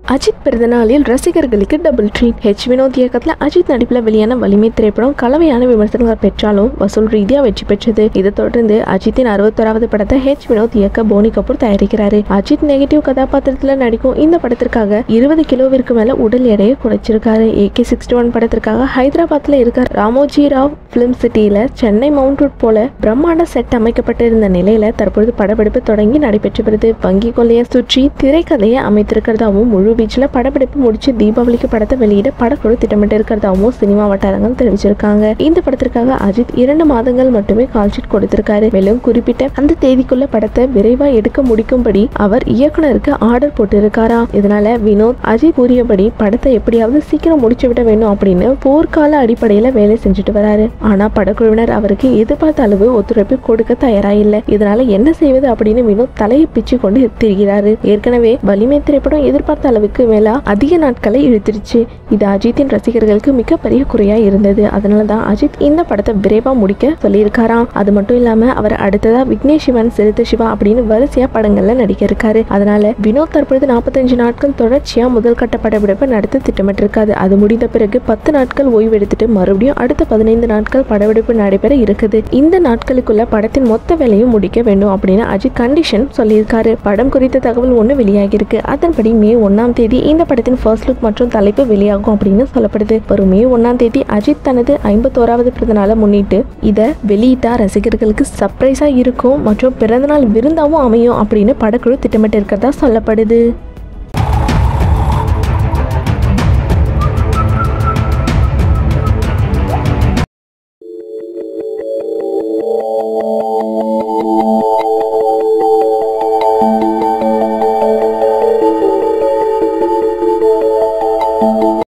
அஜித் பிறந்தநாளில் ரசிகர்களுக்கு double treat H Vinod இயக்கத்தில் அஜித் நடிப்பில் வெளியான வலிமை திரைப்படம் கலவையான விமர்சனங்கள் பெற்றாலும் வசூல் ரீதியாக வெற்றி பெற்றது இதைத் தொடர்ந்து அஜித்தின் அறுபத்தோராவது படத்தை ஹெச் வினோத் இயக்க போனி கபூர் தயாரிக்கிறாரு அஜித் நெகட்டிவ் கதாபாத்திரத்தில் நடிக்கும் இந்த படத்திற்காக இருபது கிலோவிற்கு மேல உடல் எடையை குறைச்சிருக்காரு ஏகே சிக்ஸ்டி ஒன் படத்திற்காக ஹைதராபாத்ல இருக்க ராமோஜி ராவ் பிலிம் சிட்டியில சென்னை மவுண்ட் ரோட் போல பிரம்மாண்ட செட் அமைக்கப்பட்டிருந்த நிலையில தற்பொழுது படப்பிடிப்பு தொடங்கி நடைபெற்று வருது வங்கி கொள்ளையை சுற்றி திரைக்கதையை அமைத்திருக்கிறதாவும் முழு வீச்சில் படப்பிடிப்பு முடிச்சு தீபாவளிக்கு படத்தை வெளியிட படக்குழு திட்டமிட்டு இருக்கிறதாவும் சினிமா வட்டாரங்கள் தெரிவிச்சிருக்காங்க இந்த படத்திற்காக அஜித் இரண்டு மாதங்கள் மட்டுமே கால்ஷீட் கொடுத்திருக்காரு மேலும் குறிப்பிட்ட அந்த தேதிக்குள்ள படத்தை விரைவா எடுக்க முடிக்கும்படி அவர் இயக்குனருக்கு ஆர்டர் போட்டிருக்காராம் இதனால வினோத் அஜித் கூறியபடி படத்தை எப்படியாவது சீக்கிரம் முடிச்சு விட வேணும் அப்படின்னு போர்க்கால அடிப்படையில வேலை செஞ்சுட்டு வராரு ஆனா படக்குழுவினர் அவருக்கு எதிர்பார்த்த அளவு ஒத்துழைப்பு கொடுக்க தயாரா இல்ல இதனால என்ன செய்வது அப்படின்னு வினோத் தலையை பிச்சு கொண்டு திரிகிறாரு ஏற்கனவே வலிமை திரைப்படம் எதிர்பார்த்த அளவுக்கு மேலா அதிக நாட்களை இழுத்துருச்சு இது அஜித்தின் ரசிகர்களுக்கு மிகப்பெரிய குறையா இருந்தது அதனால தான் அஜித் இந்த படத்தை விரைவா முடிக்க சொல்லியிருக்காராம் அது மட்டும் இல்லாம அவர் அடுத்ததா விக்னேஷ் சிவன் சிறுத்தை சிவா அப்படின்னு வரிசையா படங்கள்ல நடிக்க இருக்காரு அதனால வினோத் தற்பொழுது நாற்பத்தஞ்சு நாட்கள் தொடர்ச்சியா முதல் கட்ட படப்பிடிப்பை நடத்த திட்டமிட்டிருக்காது அது முடிந்த பிறகு பத்து நாட்கள் ஓய்வு எடுத்துட்டு மறுபடியும் அடுத்த பதினைந்து நாட்கள் படப்பிடிப்பு நடைபெற இருக்குது இந்த நாட்களுக்குள்ள படத்தின் மொத்த வேலையும் முடிக்க வேண்டும் அப்படின்னு அஜித் கண்டிஷன் சொல்லியிருக்காரு படம் குறித்த தகவல் ஒன்று வெளியாகியிருக்கு அதன்படி மே ஒன்னாம் தேதி இந்த படத்தின் ஃபர்ஸ்ட் லுக் மற்றும் தலைப்பு வெளியாகும் அப்படின்னு சொல்லப்படுது வரும் மே ஒன்னாம் தேதி அஜித் தனது ஐம்பத்தோராவது பிறந்தநாளை முன்னிட்டு இதை வெளியிட்டா ரசிகர்களுக்கு சர்ப்ரைஸா இருக்கும் மற்றும் பிறந்தநாள் விருந்தாவும் அமையும் அப்படின்னு படக்குழு திட்டமிட்டு இருக்கிறதா சொல்லப்படுது thank you